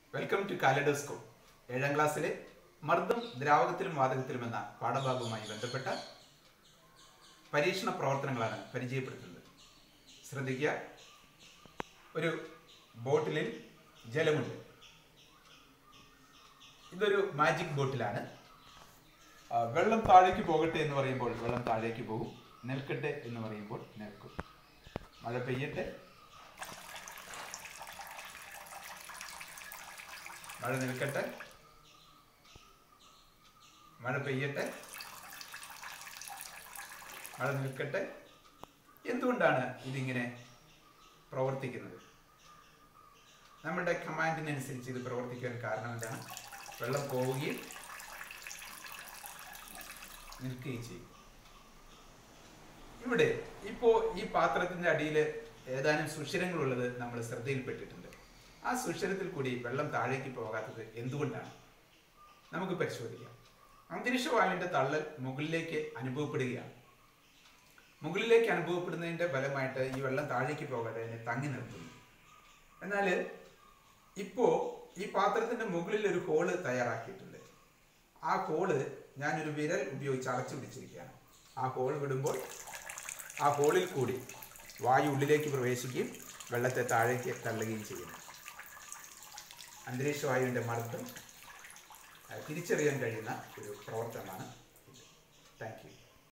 welcome to kaleidoscope ഏഴാം ക്ലാസ്സിലെ മർദ്ദം ദ്രാവകത്തിലും വാതകത്തിലും എന്ന പാഠഭാഗവുമായി ബന്ധപ്പെട്ട പരീക്ഷണ പ്രവർത്തനങ്ങളാണ് പരിചയപ്പെടുത്തുന്നത് ശ്രദ്ധിക്കുക ഒരു ബോട്ടിലിൽ ജലമുണ്ട് ഇതൊരു മാജിക് ബോട്ടിലാണ് ആ, വെള്ളം താഴേക്ക് പോകട്ടെ എന്ന് പറയുമ്പോൾ വെള്ളം താഴേക്ക് പോകും നിൽക്കട്ടെ എന്ന് പറയുമ്പോൾ നിൽക്കും മഴ പെയ്യട്ടെ മഴ നിൽക്കട്ടെ മഴ പെയ്യട്ടെ മഴ നിൽക്കട്ടെ എന്തുകൊണ്ടാണ് ഇതിങ്ങനെ പ്രവർത്തിക്കുന്നത് നമ്മുടെ കമാൻഡിനനുസരിച്ച് ഇത് പ്രവർത്തിക്കാൻ കാരണം എന്താണ് വെള്ളം പോവുകയും നിൽക്കുകയും ചെയ്യും ഇവിടെ ഇപ്പോ ഈ പാത്രത്തിന്റെ അടിയിൽ ഏതാനും സുഷിരങ്ങളുള്ളത് നമ്മൾ ശ്രദ്ധയിൽപ്പെട്ടിട്ടുണ്ട് ആ സുഷിരത്തിൽ കൂടി വെള്ളം താഴേക്ക് പോകാത്തത് എന്തുകൊണ്ടാണ് നമുക്ക് പരിശോധിക്കാം അന്തരീക്ഷ വായുവിന്റെ തള്ളൽ മുകളിലേക്ക് അനുഭവപ്പെടുകയാണ് മുകളിലേക്ക് അനുഭവപ്പെടുന്നതിന്റെ ഫലമായിട്ട് ഈ വെള്ളം താഴേക്ക് പോകാതെ അതിനെ തങ്ങി നിർത്തുന്നു എന്നാൽ ഇപ്പോ ഈ പാത്രത്തിന്റെ മുകളിൽ ഒരു ഹോള് തയ്യാറാക്കിയിട്ടുണ്ട് ആ ഹോള് ഞാനൊരു വിരൽ ഉപയോഗിച്ച് അടച്ചു പിടിച്ചിരിക്കുകയാണ് ആ ഹോൾ വിടുമ്പോൾ ആ ഹോളിൽ കൂടി വായു ഉള്ളിലേക്ക് പ്രവേശിക്കുകയും വെള്ളത്തെ താഴേക്ക് തള്ളുകയും ചെയ്യുന്നു അന്തരീക്ഷ വായുവിൻ്റെ മർദ്ദം ആ, തിരിച്ചറിയാൻ കഴിയുന്ന ഒരു പ്രവർത്തനമാണ് ഇത് താങ്ക് യു